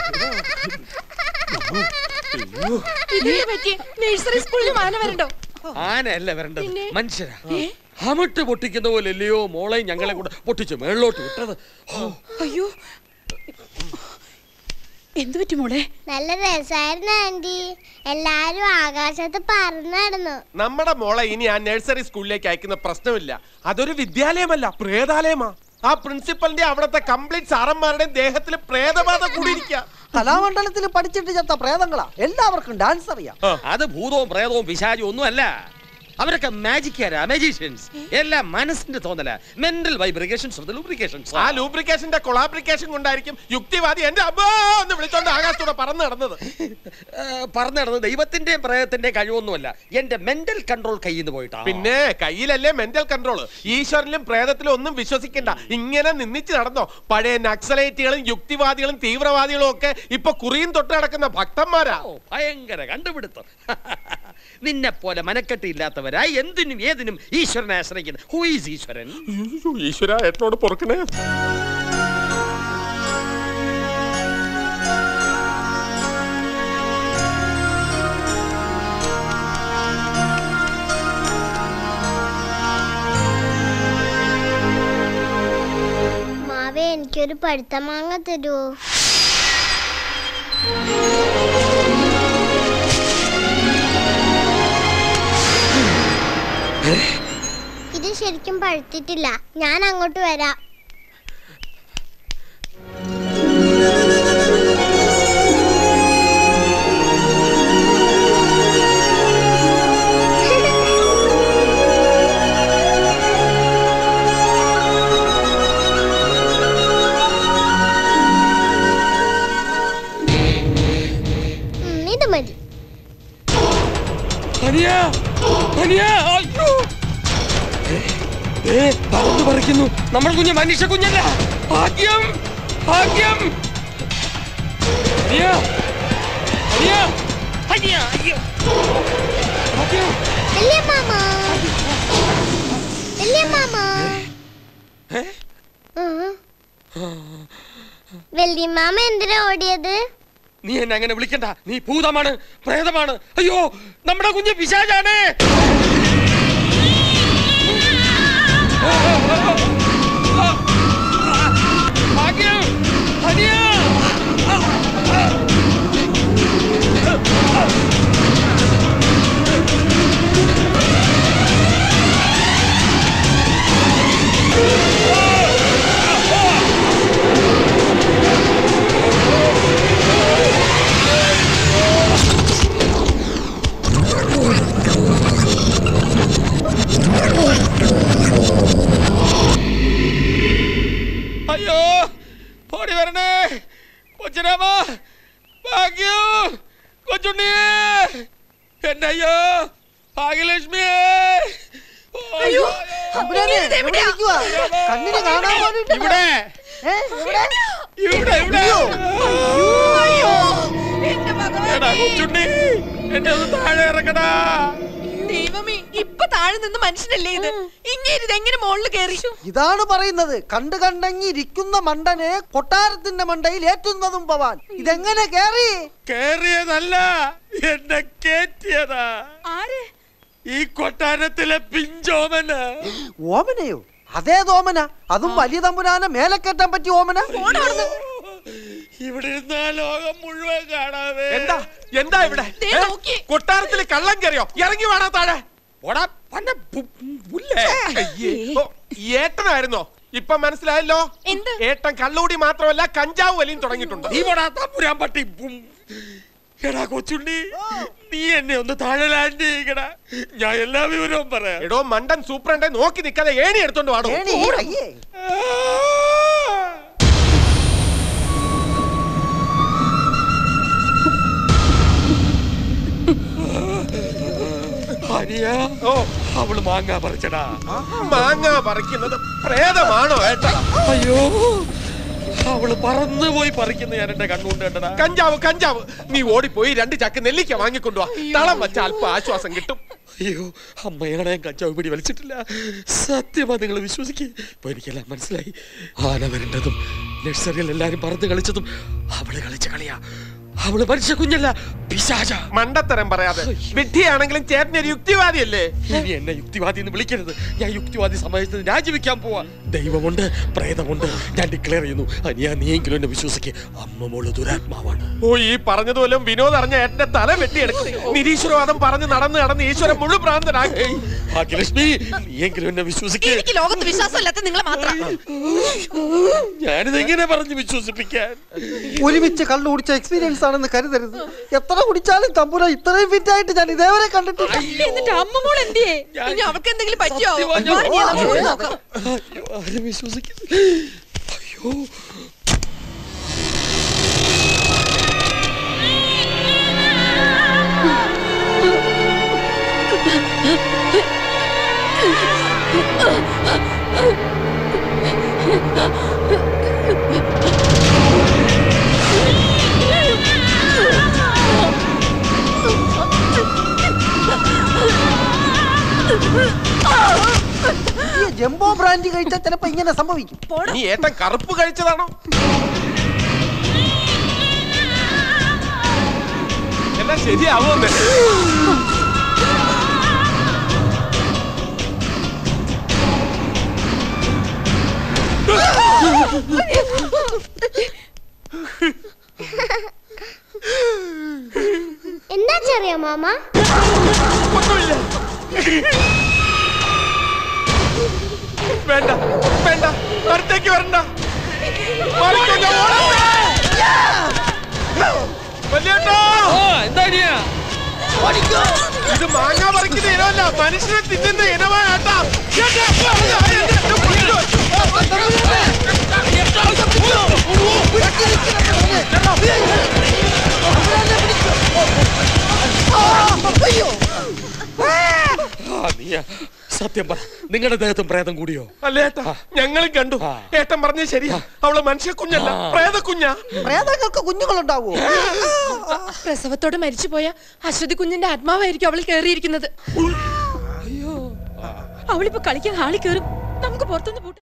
ഇതിനെ പറ്റി നഴ്സറി സ്കൂളിൽ മാന വരണ്ടോ ആനയല്ല വരേണ്ടത് പിന്നെ? മനുഷ്യരാ ഏ? ഹമിട്ട് പൊട്ടിക്കുന്ന പോലെ അല്ലയോ മോളെ ഞങ്ങളെ കൂടെ പൊട്ടിച്ചു മേളിലോട്ട് വിട്ടത് ഓ, അയ്യോ എന്തു പറ്റി മോളെ നല്ല രസായിരുന്നു ആന്റി എല്ലാരും ആകാശത്ത് പറന്നു നടന്നു നമ്മുടെ മോളെ ഇനി ആ നഴ്സറി സ്കൂളിലേക്ക് അയക്കുന്ന പ്രശ്നമില്ല അതൊരു വിദ്യാലയമല്ല പ്രേതാലയമാ ആ പ്രിൻസിപ്പലിന്റെ അവിടുത്തെ കംപ്ലീറ്റ് സാറന്മാരുടെയും ദേഹത്തിൽ പ്രേതബാധ കൂടിയിരിക്കുക കലാമണ്ഡലത്തിൽ പഠിച്ചിട്ട് ചത്ത പ്രേതങ്ങളാ എല്ലാവർക്കും ഡാൻസ് അറിയാം അത് ഭൂതവും പ്രേതവും പിശാചും ഒന്നുമല്ല അവരൊക്കെ മാജിക്കാരാ മാജീഷ്യൻസ് എല്ലാം മനസ്സിന്റെ തോന്നല mental vibrications of the lubrications ആ ലൂബ്രിക്കേഷന്റെ കൊളാബ്രിക്കേഷൻ കൊണ്ടായിരിക്കും യുക്തിവാദി എന്റെ അബ്ബോ എന്ന് വിളിച്ചോണ്ട് ആകാശത്തൂടെ പറന്നു നടന്നത് പറഞ്ഞു നടന്നത് ദൈവത്തിന്റെയും പ്രേതത്തിന്റെയും കഴിവൊന്നുമല്ല എന്റെ മെന്റൽ കൺട്രോൾ കയ്യിൽ നിന്ന് പോയിട്ടാ പിന്നെ കയ്യിലല്ലേ മെന്റൽ കൺട്രോൾ ഈശ്വരനിലും പ്രേതത്തിലും ഒന്നും വിശ്വസിക്കണ്ട ഇങ്ങനെ നിന്നിച്ച് നടന്നോ പഴയ നക്സലൈറ്റുകളും യുക്തിവാദികളും തീവ്രവാദികളും ഒക്കെ ഇപ്പൊ കുറിയും തൊട്ട് നടക്കുന്ന ഭക്തന്മാരാ ഓ, ഭയങ്കര കണ്ടുപിടുത്തം നിന്നെ പോലെ മനക്കെട്ടില്ലാത്തവരായി എന്തിനും ഏതിനും ഈശ്വരനെ ആശ്രയിക്കുന്നു ഹൂ ഈസ് ഈശ്വരൻ ഈശ്വര എന്നോട് പൊറുക്കണേ മാവേ എനിക്കൊരു പഴുത്ത മാങ്ങ തരുമോ ഇത് ശരിക്കും പഴുത്തിട്ടില്ല ഞാൻ അങ്ങോട്ട് വരാം ഉം, ഇത് മതി അനിയ അനിയ അയ്യോ ഏ, ഏ പറന്നു പറിക്കുന്നു നമ്മൾ കുഞ്ഞ് മനുഷ്യ കുഞ്ഞല്ല ഭാഗ്യം ഭാഗ്യം അനിയ അനിയ അനിയ അയ്യോ ഭാഗ്യം വലിയ മാമ വലിയ മാമ ഏ? വലിയ മാമ എന്തിനാ ഓടിയത് നീ എന്നെ അങ്ങനെ വിളിക്കണ്ട നീ ഭൂതമാണ് പ്രേതമാണ് അയ്യോ നമ്മുടെ കുഞ്ഞ് പിശാചാണ് ഭാഗ്യം അനിയ അയ്യോ ഓടി വരണേ കൊച്ചിനാമ ഭാഗ്യോ കൊച്ചുണ്ണിയേ എന്നെ അയ്യോ ഭാഗ്യലക്ഷ്മിയേ അയ്യോ തമ്പുരാനെ, ഇങ്ങനെ എവിടെ എവിടെയാ? ഇരിക്കുവാ? കണ്ണിന് കാണാൻ പോലും ഇവിടെ ഏ, എവിടെ? ഇവിടെ ഇവിടെ അയ്യോ എന്റെ ഭഗവാനേ. എടാ കൊച്ചുണ്ണി എന്നെ ഒന്ന് താഴെ ഇറക്കടാ ദൈവമേ ഇപ്പൊ താഴെ നിന്ന് മനുഷ്യനല്ലേ ഇത് ഇങ്ങനെ ഇതെങ്ങനെ മുകളിൽ കയറി ഇതാണ് പറയുന്നത് കണ്ടു കണ്ടങ്ങി ഇരിക്കുന്ന മണ്ടനെ കൊട്ടാരത്തിന്റെ മണ്ടയിൽ ഏറ്റുന്നതും പവാൻ ഇതെങ്ങനെ കേറി കേറിയതല്ല എന്നെ കേറ്റിയതാ ആര് ഈ കൊട്ടാരത്തിലെ പിഞ്ചോമന ഓമനയോ അതേതോമന അതും വലിയ തമ്പുരാനെ മേലെ കയറ്റാൻ പറ്റിയ ഓമന ഇവിടെ ഇരുന്നാ ലോകം മുഴുവൻ കാണാവേ എന്താ എന്താ ഇവിടെ ദേ ഏ? നോക്കി. കൊട്ടാരത്തിൽ കള്ളം കയറിയോ ഇറങ്ങി വേണോ താഴെ പോടാ, പന്ന പു- പുല്ലേ. അയ്യേ. ഓ, ഏട്ടനായിരുന്നോ ഇപ്പൊ മനസ്സിലായല്ലോ എന്ത്? ഏട്ടൻ കള്ളുകൂടി മാത്രമല്ല കഞ്ചാവ് വലിയും തുടങ്ങിയിട്ടുണ്ട് നീ പോടാ തമ്പുരാൻ പട്ടി ഉം. എടാ കൊച്ചുണ്ണി നീ എന്നെ ഒന്ന് താഴെ ലാൻഡ് ചെയ്യടാ ഞാൻ എല്ലാ വിവരവും പറയാം എടോ മണ്ടൻ സൂപ്രണ്ടെ നോക്കി നിൽക്കാതെ ഏണി എടുത്തോണ്ട് വാടോ ഏണി, അയ്യേ. ഹരിയ ഓ അവള് മാങ്ങ പറിച്ചടാ മാങ്ങ പറിക്കുന്നത് പ്രേതമാണോ ഏട്ടാ അയ്യോ അവള് പറന്നു പോയി പറിക്കുന്ന ഞാൻ എന്റെ കണ്ണുകൊണ്ട് കണ്ടടാ കഞ്ചാവ് കഞ്ചാവ് നീ ഓടിപ്പോയി രണ്ട് ചക്ക് നെല്ലിക്ക വാങ്ങിക്കൊണ്ടുവാ തളം വെച്ച അല്പ ആശ്വാസം കിട്ടും അയ്യോ അമ്മയാണ് ഞാൻ കഞ്ചാവ് പിടി വലിച്ചിട്ടില്ല സത്യമാ നിങ്ങൾ വിശ്വസിക്കുക ഇപ്പൊ എനിക്കെല്ലാം മനസ്സിലായി ആന വരേണ്ടതും നഴ്സറിയിൽ എല്ലാരും പറന്ന് കളിച്ചതും അവള് കളിച്ച കളിയാ അവള് മനുഷ്യ കുഞ്ഞല്ല പിശാച മണ്ടത്തരം പറയാതെ വിഡ്ഢിയാണെങ്കിലും ചേട്ടൻ ഒരു യുക്തിവാദിയല്ലേ ഇനി എന്നെ യുക്തിവാദി എന്ന് വിളിക്കരുത് ഞാൻ യുക്തിവാദി സമയത്ത് രാജിവെക്കാൻ പോവാ ദൈവമുണ്ട് പ്രേതമുണ്ട് ഞാൻ ഡിക്ലെയർ ചെയ്യുന്നു അനിയാ നീയെങ്കിലും എന്നെ വിശ്വസിക്ക് അമ്മ മോള് ദുരാത്മാവാണ് ഓ ഈ പറഞ്ഞതുപോലെ വിനോദ് അറിഞ്ഞ ഏട്ടന്റെ തല വെട്ടിയെടുക്കും നിരീശ്വരവാദം പറഞ്ഞ് നടന്ന് നടന്ന് ഈശ്വരൻ മുഴു ഭ്രാന്തനാക്കി ഭാഗ്യലക്ഷ്മി നീയെങ്കിലും എന്നെ വിശ്വസിക്ക് എനിക്ക് ലോകത്ത് വിശ്വാസമില്ലാത്ത നിങ്ങളെ മാത്രം ഞാനിത് എങ്ങനെ പറഞ്ഞു വിശ്വസിപ്പിക്കാൻ ഒരുമിച്ച് കള്ളു കുടിച്ച എക്സ്പീരിയൻസ് ആണെന്ന് കരുതരുത് എത്ര കുടിച്ചാലും തമ്പുര ഇത്രയും ഫിറ്റ് ആയിട്ട് ഞാൻ ഇതേവരെ കണ്ടിട്ടില്ല എന്നിട്ട് അമ്മമോൾ എന്തിയേ ഇനി അവൾക്ക് എന്തെങ്കിലും പറ്റിയോ സത്യമാ ഞാൻ- മാറി നീ നമുക്ക് പോയി നോക്കാം അയ്യോ ആരും വിശ്വസിക്കുന്നു അയ്യോ ഈ ജംബോ ബ്രാൻഡ് കഴിച്ചാൽ ചിലപ്പോ ഇങ്ങനെ സംഭവിക്കും നീ ഏട്ടൻ കറുപ്പ് കഴിച്ചതാണോ എല്ലാം ശരിയാവുമെന്ന് എന്താ ചെറിയ മാമ ഒന്നുമില്ല വേണ്ട വേണ്ട അടുത്തേക്ക് വരണ്ട മാറിക്കോ, ഞാൻ ഓടട്ടെ. വല്യേട്ടാ, എന്താ അനിയാ ഇത് മാങ്ങ പറിക്കുന്ന ഇനമല്ല മനുഷ്യനെ തിന്നുന്ന ഇനമാട്ടാ ചേട്ടാ, പറഞ്ഞ ആരെയും എന്നെ പിടിക്കൂ. ആ, നീയാ. സത്യം പറ നിങ്ങളുടെ ദേഹത്തും പ്രേതം കൂടിയോ അല്ല ഏട്ടാ ഞങ്ങളും കണ്ടു ആ. ഏട്ടൻ പറഞ്ഞത് ശരിയാ അവള് മനുഷ്യ കുഞ്ഞല്ല ആ. പ്രേത കുഞ്ഞാ പ്രേതങ്ങൾക്ക് കുഞ്ഞുങ്ങളുണ്ടാവോ പ്രസവത്തോടെ മരിച്ചുപോയ അശ്വതി കുഞ്ഞിന്റെ ആത്മാവായിരിക്കും അവൾ കേറിയിരിക്കുന്നത് അവളിപ്പോ കളിക്കാൻ ഹാളി കയറും നമുക്ക് പുറത്തുനിന്ന് പോട്ടെ